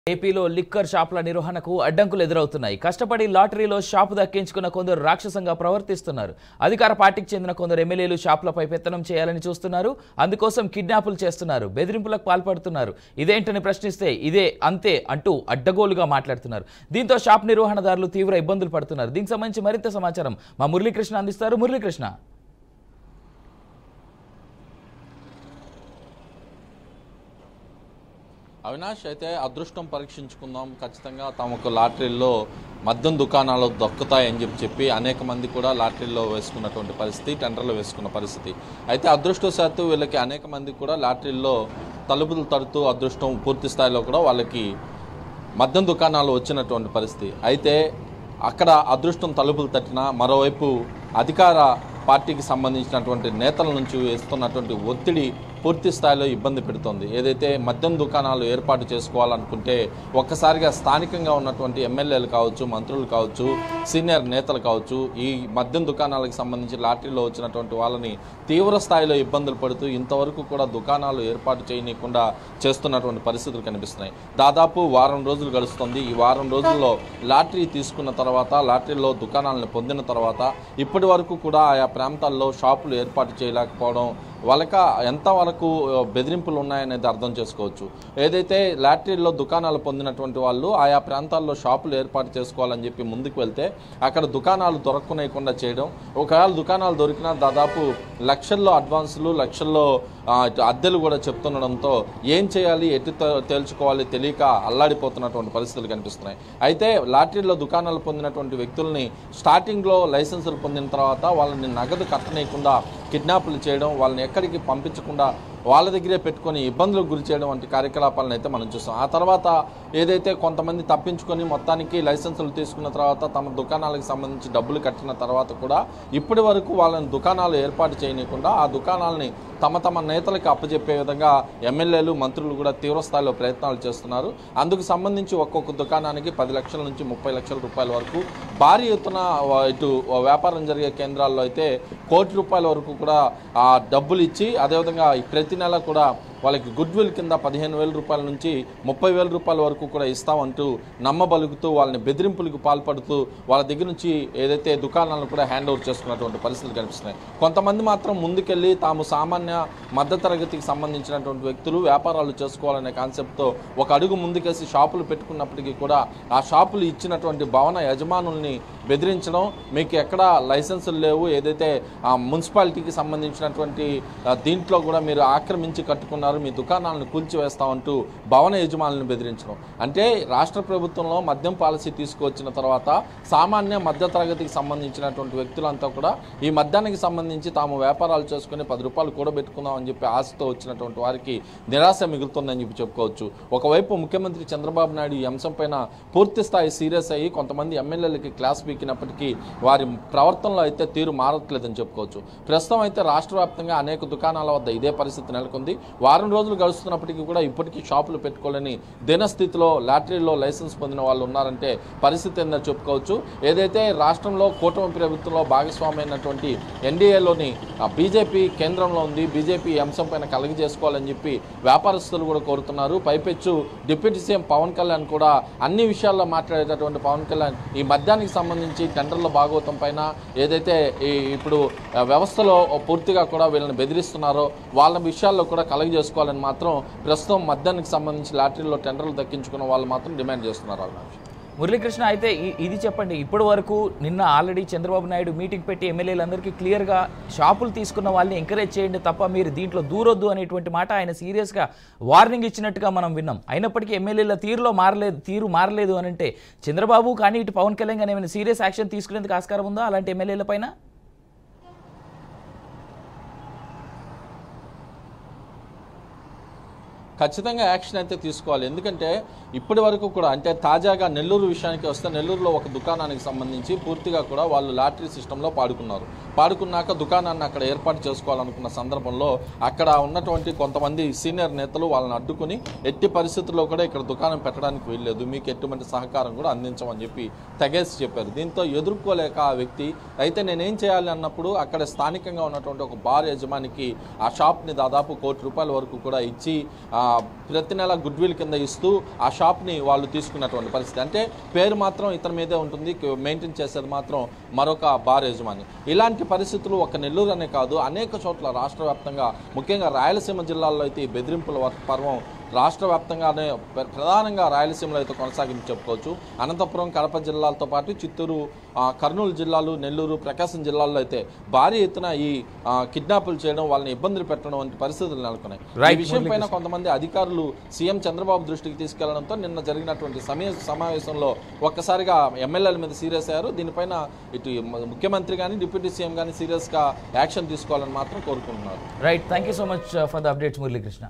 ఏపీలో లిక్కర్ షాపుల నిర్వహణకు అడ్డంకులు ఎదురవుతున్నాయి కష్టపడి లాటరీలో షాపు దక్కించుకున్న కొందరు రాక్షసంగా ప్రవర్తిస్తున్నారు అధికార పార్టీకి చెందిన కొందరు ఎమ్మెల్యేలు షాపులపై పెత్తనం చేయాలని చూస్తున్నారు అందుకోసం కిడ్నాపులు చేస్తున్నారు బెదిరింపులకు పాల్పడుతున్నారు ఇదేంటని ప్రశ్నిస్తే ఇదే అంతే అంటూ అడ్డగోలుగా మాట్లాడుతున్నారు దీంతో షాప్ నిర్వహణదారులు తీవ్ర ఇబ్బందులు పడుతున్నారు దీనికి సంబంధించి మరింత సమాచారం మా మురళీకృష్ణ అందిస్తారు మురళీకృష్ణ అవినాష్ అయితే అదృష్టం పరీక్షించుకుందాం ఖచ్చితంగా తమకు లాటరీల్లో మద్యం దుకాణాలు దొక్కుతాయని చెప్పి చెప్పి అనేక మంది కూడా లాటరీల్లో వేసుకున్నటువంటి పరిస్థితి టెండర్లో వేసుకున్న పరిస్థితి అయితే అదృష్టవశాత్తు వీళ్ళకి అనేక మంది కూడా లాటరీల్లో తలుపులు తడుతూ అదృష్టం పూర్తి స్థాయిలో కూడా వాళ్ళకి మద్యం దుకాణాలు వచ్చినటువంటి పరిస్థితి అయితే అక్కడ అదృష్టం తలుపులు తట్టిన మరోవైపు అధికార పార్టీకి సంబంధించినటువంటి నేతల నుంచి వేస్తున్నటువంటి ఒత్తిడి పూర్తి స్థాయిలో ఇబ్బంది పెడుతోంది ఏదైతే మద్యం దుకాణాలు ఏర్పాటు చేసుకోవాలనుకుంటే ఒక్కసారిగా స్థానికంగా ఉన్నటువంటి ఎమ్మెల్యేలు కావచ్చు మంత్రులు కావచ్చు సీనియర్ నేతలు కావచ్చు ఈ మద్యం దుకాణాలకు సంబంధించి లాటరీలో వచ్చినటువంటి వాళ్ళని తీవ్ర స్థాయిలో ఇబ్బందులు పడుతూ ఇంతవరకు కూడా దుకాణాలు ఏర్పాటు చేయనీయకుండా చేస్తున్నటువంటి పరిస్థితులు కనిపిస్తున్నాయి దాదాపు వారం రోజులు గడుస్తుంది ఈ వారం రోజుల్లో లాటరీ తీసుకున్న తర్వాత లాటరీలో దుకాణాలను పొందిన తర్వాత ఇప్పటి వరకు కూడా ఆయా ప్రాంతాల్లో షాపులు ఏర్పాటు చేయలేకపోవడం వాళ్ళక ఎంతవరకు బెదిరింపులు ఉన్నాయనేది అర్థం చేసుకోవచ్చు ఏదైతే లాటరీలో దుకాణాలు పొందినటువంటి వాళ్ళు ఆయా ప్రాంతాల్లో షాపులు ఏర్పాటు చేసుకోవాలని చెప్పి ముందుకు వెళ్తే అక్కడ దుకాణాలు దొరకకుండా చేయడం ఒకవేళ దుకాణాలు దొరికినా దాదాపు లక్షల్లో అడ్వాన్సులు లక్షల్లో ఆ, ఇటు అద్దెలు కూడా చెప్తుండడంతో ఏం చేయాలి ఎటు తే- తేల్చుకోవాలి తెలియక అల్లాడిపోతున్నటువంటి పరిస్థితులు కనిపిస్తున్నాయి అయితే లాటరీలో దుకాణాలు పొందినటువంటి వ్యక్తుల్ని స్టార్టింగ్లో లైసెన్సులు పొందిన తర్వాత వాళ్ళని నగదు కట్టనీయకుండా కిడ్నాపులు చేయడం వాళ్ళని ఎక్కడికి పంపించకుండా వాళ్ళ దగ్గరే పెట్టుకొని ఇబ్బందులకు గురి చేయడం వంటి కార్యకలాపాలను అయితే మనం చూస్తాం ఆ తర్వాత ఏదైతే కొంతమంది తప్పించుకొని మొత్తానికి లైసెన్సులు తీసుకున్న తర్వాత తమ దుకాణాలకు సంబంధించి డబ్బులు కట్టిన తర్వాత కూడా ఇప్పటి వరకు వాళ్ళని దుకాణాలు ఏర్పాటు చేయనీయకుండా ఆ దుకాణాలని తమ తమ నేతలకు అప్పచెప్పే విధంగా ఎమ్మెల్యేలు మంత్రులు కూడా తీవ్ర స్థాయిలో ప్రయత్నాలు చేస్తున్నారు అందుకు సంబంధించి ఒక్కొక్క దుకాణానికి పది లక్షల నుంచి ముప్పై లక్షల రూపాయల వరకు భారీ ఎత్తున వా- ఇటు వ్యాపారం జరిగే కేంద్రాల్లో అయితే కోటి రూపాయల వరకు కూడా ఆ డబ్బులు ఇచ్చి అదేవిధంగా ఈ ప్రతి నెల కూడా వాళ్ళకి గుడ్ విల్ కింద పదిహేను వేల రూపాయల నుంచి ముప్పై వేల రూపాయల వరకు కూడా ఇస్తామంటూ నమ్మబలుగుతూ వాళ్ళని బెదిరింపులకు పాల్పడుతూ వాళ్ళ దగ్గర నుంచి ఏదైతే దుకాణాలను కూడా హ్యాండ్ ఓవర్ చేసుకున్నటువంటి పరిస్థితులు కనిపిస్తున్నాయి కొంతమంది మాత్రం ముందుకెళ్ళి తాము సామాన్య మధ్యతరగతికి సంబంధించినటువంటి వ్యక్తులు వ్యాపారాలు చేసుకోవాలనే కాన్సెప్ట్తో ఒక అడుగు ముందుకేసి షాపులు పెట్టుకున్నప్పటికీ కూడా ఆ షాపులు ఇచ్చినటువంటి భవన యజమానుల్ని బెదిరించడం మీకు ఎక్కడ లైసెన్సులు లేవు ఏదైతే ఆ మున్సిపాలిటీకి సంబంధించినటువంటి ఆ, దీంట్లో కూడా మీరు ఆక్రమించి కట్టుకున్నారు మీ దుకాణాలను కూల్చివేస్తామంటూ భవన యజమానులను బెదిరించడం అంటే రాష్ట్ర ప్రభుత్వంలో మద్యం పాలసీ తీసుకువచ్చిన తర్వాత సామాన్య మధ్యతరగతికి సంబంధించినటువంటి వ్యక్తులంతా కూడా ఈ మద్యానికి సంబంధించి తాము వ్యాపారాలు చేసుకుని పది రూపాయలు కూడబెట్టుకుందాం అని చెప్పి ఆశతో వచ్చినటువంటి వారికి నిరాశ మిగులుతుందని చెప్పి చెప్పుకోవచ్చు ఒకవైపు ముఖ్యమంత్రి చంద్రబాబు నాయుడు ఈ అంశం పైన పూర్తి స్థాయి సీరియస్ అయ్యి కొంతమంది ఎమ్మెల్యేలకి క్లాస్ పీకినప్పటికీ వారి ప్రవర్తనలో అయితే తీరు మారట్లేదని చెప్పుకోవచ్చు ప్రస్తుతం అయితే రాష్ట్ర వ్యాప్తంగా అనేక దుకాణాల వద్ద ఇదే పరిస్థితి నెలకొంది వారం రోజులు గడుస్తున్నప్పటికీ కూడా ఇప్పటికీ షాపులు పెట్టుకోలేని దినస్థితిలో లాటరీలో లైసెన్స్ పొందిన వాళ్ళు ఉన్నారంటే పరిస్థితి ఏందో చెప్పుకోవచ్చు ఏదైతే రాష్ట్రంలో కూటమి ప్రభుత్వంలో భాగస్వామైనటువంటి ఎన్డీఏలోని బీజేపీ కేంద్రంలో ఉంది బీజేపీ ఈ అంశం పైన కలగ చేసుకోవాలని చెప్పి వ్యాపారస్తులు కూడా కోరుతున్నారు పైపెచ్చు డిప్యూటీ సీఎం పవన్ కళ్యాణ్ కూడా అన్ని విషయాల్లో మాట్లాడేటటువంటి పవన్ కళ్యాణ్ ఈ మద్యానికి సంబంధించి టెండర్ల భాగవతం పైన ఏదైతే ఈ ఇప్పుడు ఆ, వ్యవస్థలో పూర్తిగా కూడా వీళ్ళని బెదిరిస్తున్నారో వాళ్ళ విషయాల్లో కూడా కలగ చేసుకోవాలని మాత్రం ప్రస్తుతం మద్యానికి సంబంధించి లాటరీలో టెండర్లు దక్కించుకున్న వాళ్ళు మాత్రం డిమాండ్ చేస్తున్నారు అవినాష్ మురళీకృష్ణ అయితే ఇ- ఇది చెప్పండి ఇప్పటి వరకు నిన్న ఆల్రెడీ చంద్రబాబు నాయుడు మీటింగ్ పెట్టి ఎమ్మెల్యేలందరికీ క్లియర్గా షాపులు తీసుకున్న వాళ్ళని ఎంకరేజ్ చేయండి తప్ప మీరు దీంట్లో దూరొద్దు అనేటువంటి మాట ఆయన సీరియస్గా వార్నింగ్ ఇచ్చినట్టుగా మనం విన్నాం అయినప్పటికీ ఎమ్మెల్యేల తీరులో మారలేదు తీరు మారలేదు అని అంటే చంద్రబాబు కానీ ఇటు పవన్ కళ్యాణ్ కానీ ఏమైనా సీరియస్ యాక్షన్ తీసుకునేందుకు ఆస్కారం ఉందా అలాంటి ఎమ్మెల్యేల పైన ఖచ్చితంగా యాక్షన్ అయితే తీసుకోవాలి ఎందుకంటే ఇప్పటి వరకు కూడా అంటే తాజాగా నెల్లూరు విషయానికి వస్తే నెల్లూరులో ఒక దుకాణానికి సంబంధించి పూర్తిగా కూడా వాళ్ళు లాటరీ సిస్టంలో పాడుకున్నారు పాడుకున్నాక దుకాణాన్ని అక్కడ ఏర్పాటు చేసుకోవాలనుకున్న సందర్భంలో అక్కడ ఉన్నటువంటి కొంతమంది సీనియర్ నేతలు వాళ్ళని అడ్డుకుని ఎట్టి పరిస్థితుల్లో కూడా ఇక్కడ దుకాణం పెట్టడానికి వీల్లేదు మీకు ఎటువంటి సహకారం కూడా అందించమని చెప్పి తెగేసి చెప్పారు దీంతో ఎదుర్కోలేక ఆ వ్యక్తి అయితే నేనేం చేయాలి అన్నప్పుడు అక్కడ స్థానికంగా ఉన్నటువంటి ఒక బార్ యజమానికి ఆ షాప్ని దాదాపు కోటి రూపాయల వరకు కూడా ఇచ్చి ఆ, ప్రతి నెల గుడ్ విల్ కింద ఇస్తూ ఆ షాప్ని వాళ్ళు తీసుకున్నటువంటి పరిస్థితి అంటే పేరు మాత్రం ఇతని మీదే ఉంటుంది మెయింటైన్ చేసేది మాత్రం మరొక బార్ యజమాని ఇలాంటి పరిస్థితులు ఒక నెల్లూరు అనే కాదు అనేక చోట్ల రాష్ట్ర వ్యాప్తంగా ముఖ్యంగా రాయలసీమ జిల్లాల్లో అయితే ఈ బెదిరింపుల వ- పర్వం రాష్ట్ర వ్యాప్తంగానే ప్ర- ప్రధానంగా రాయలసీమలో అయితే కొనసాగించి చెప్పుకోవచ్చు అనంతపురం కడప జిల్లాలతో పాటు చిత్తూరు ఆ, కర్నూలు జిల్లాలు నెల్లూరు ప్రకాశం జిల్లాల్లో అయితే భారీ ఎత్తున ఈ ఆ, కిడ్నాపులు చేయడం వాళ్ళని ఇబ్బందులు పెట్టడం వంటి పరిస్థితులు నెలకొన్నాయి ఈ Right, విషయం పైన కొంతమంది అధికారులు సీఎం చంద్రబాబు దృష్టికి తీసుకెళ్లడంతో నిన్న జరిగినటువంటి సమయ సమావేశంలో ఒక్కసారిగా ఎమ్మెల్యేల మీద సీరియస్ అయ్యారు దీనిపైన ఇటు ముఖ్యమంత్రి కానీ డిప్యూటీ సీఎం కానీ సీరియస్గా యాక్షన్ తీసుకోవాలని మాత్రం కోరుకుంటున్నారు right thank you so much for the updates Muralikrishna